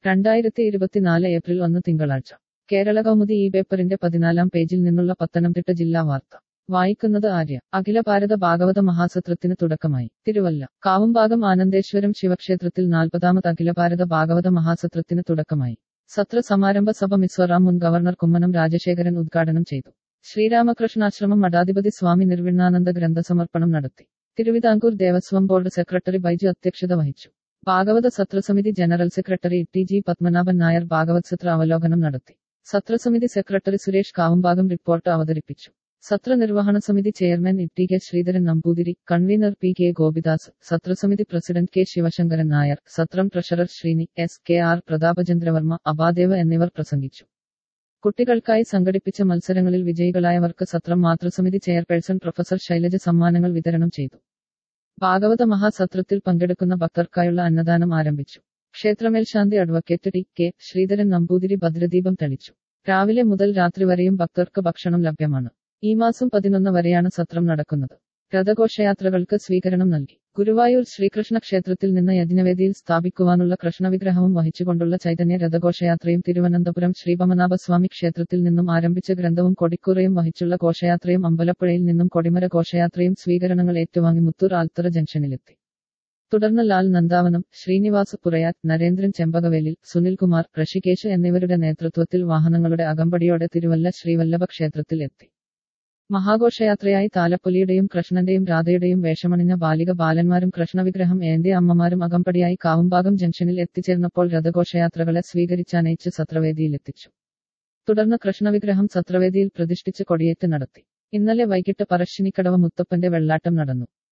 രണ്ടായിരത്തി ഇരുപത്തിനാല് ഏപ്രിൽ ഒന്ന് തിങ്കളാഴ്ച കേരള കൗമുദി ഈ പേപ്പറിന്റെ പതിനാലാം പേജിൽ നിന്നുള്ള പത്തനംതിട്ട ജില്ലാ വാർത്ത വായിക്കുന്നത് ആര്യ അഖില ഭാരത ഭാഗവത മഹാസത്രത്തിന് തുടക്കമായി തിരുവല്ല കാവുംഭാഗം ആനന്ദേശ്വരം ശിവക്ഷേത്രത്തിൽ നാൽപ്പതാമത് അഖില ഭാരത ഭാഗവത മഹാസത്രത്തിന് തുടക്കമായി സത്ര സമാരംഭ സഭ മിസോറാം മുൻ ഗവർണർ കുമ്മനം രാജശേഖരൻ ഉദ്ഘാടനം ചെയ്തു ശ്രീരാമകൃഷ്ണാശ്രമം മഠാധിപതി സ്വാമി നിർവിണ്ണാനന്ദ ഗ്രന്ഥസമർപ്പണം നടത്തി തിരുവിതാംകൂർ ദേവസ്വം ബോർഡ് സെക്രട്ടറി ബൈജു അധ്യക്ഷത വഹിച്ചു ഭാഗവത സത്രസമിതി general secretary T G Padmanabhan Nair ഭാഗവത് സത്ര അവലോകനം നടത്തി സത്രസമിതി സെക്രട്ടറി സുരേഷ് കാവുംഭാഗം റിപ്പോർട്ട് അവതരിപ്പിച്ചു സത്ര നിർവഹണ സമിതി chairman E K Sreedharan Namboothiri convener P K Gopidas സത്രസമിതി പ്രസിഡന്റ് കെ ശിവശങ്കരൻ നായർ സത്രം treasurer Sreeni S K R Prathapachandravarma അബാദേവ് എന്നിവർ പ്രസംഗിച്ചു കുട്ടികൾക്കായി സംഘടിപ്പിച്ച മത്സരങ്ങളിൽ വിജയികളായവർക്ക് സത്രം മാതൃസമിതി ചെയർപേഴ്സൺ പ്രൊഫസർ ശൈലജ സമ്മാനങ്ങൾ വിതരണം ചെയ്തു ഭാഗവത മഹാസത്രത്തിൽ പങ്കെടുക്കുന്ന ഭക്തർക്കായുള്ള അന്നദാനം ആരംഭിച്ചു ക്ഷേത്രമേൽശാന്തി advocate T K Sreedharan Namboothiri ഭദ്രദീപം തെളിച്ചു രാവിലെ മുതൽ രാത്രി വരെയും ഭക്തർക്ക് ഭക്ഷണം ലഭ്യമാണ് ഈ മാസം പതിനൊന്ന് വരെയാണ് സത്രം നടക്കുന്നത് രഥഘോഷയാത്രകൾക്ക് സ്വീകരണം നൽകി ഗുരുവായൂർ ശ്രീകൃഷ്ണ ക്ഷേത്രത്തിൽ നിന്ന് യജ്ഞവേദിയിൽ സ്ഥാപിക്കുവാനുള്ള കൃഷ്ണവിഗ്രഹവും വഹിച്ചുകൊണ്ടുള്ള ചൈതന്യ രഥഘോഷയാത്രയും തിരുവനന്തപുരം ശ്രീപമനാഭസ്വാമി ക്ഷേത്രത്തിൽ നിന്നും ആരംഭിച്ച ഗ്രന്ഥവും കൊടിക്കൂറയും വഹിച്ചുള്ള ഘോഷയാത്രയും അമ്പലപ്പുഴയിൽ നിന്നും കൊടിമര ഘോഷയാത്രയും സ്വീകരണങ്ങൾ ഏറ്റുവാങ്ങി മുത്തൂർ ആൽത്തറ ജംഗ്ഷനിലെത്തി തുടർന്ന് ലാൽ നന്ദാവനം ശ്രീനിവാസ് പുറയാറ്റ് നരേന്ദ്രൻ ചെമ്പകവേലിൽ സുനിൽകുമാർ ഋഷികേശ് എന്നിവരുടെ നേതൃത്വത്തിൽ വാഹനങ്ങളുടെ അകമ്പടിയോടെ തിരുവല്ല ശ്രീവല്ലഭ ക്ഷേത്രത്തിൽ എത്തി മഹാഘോഷയാത്രയായി താലപ്പൊലിയുടെയും കൃഷ്ണന്റെയും രാധയുടെയും വേഷമണിഞ്ഞ ബാലിക ബാലന്മാരും കൃഷ്ണവിഗ്രഹം ഏന്തിയ അമ്മമാരും അകമ്പടിയായി കാവുംഭാഗം ജംഗ്ഷനിൽ എത്തിച്ചേർന്നപ്പോൾ രഥഘോഷയാത്രകളെ സ്വീകരിച്ചാനയിച്ച് സത്രവേദിയിലെത്തിച്ചു തുടർന്ന് കൃഷ്ണവിഗ്രഹം സത്രവേദിയിൽ പ്രതിഷ്ഠിച്ച് കൊടിയേറ്റ് നടത്തി ഇന്നലെ വൈകിട്ട് പറശ്ശിനിക്കടവ് മുത്തപ്പന്റെ വെള്ളാട്ടം നടന്നു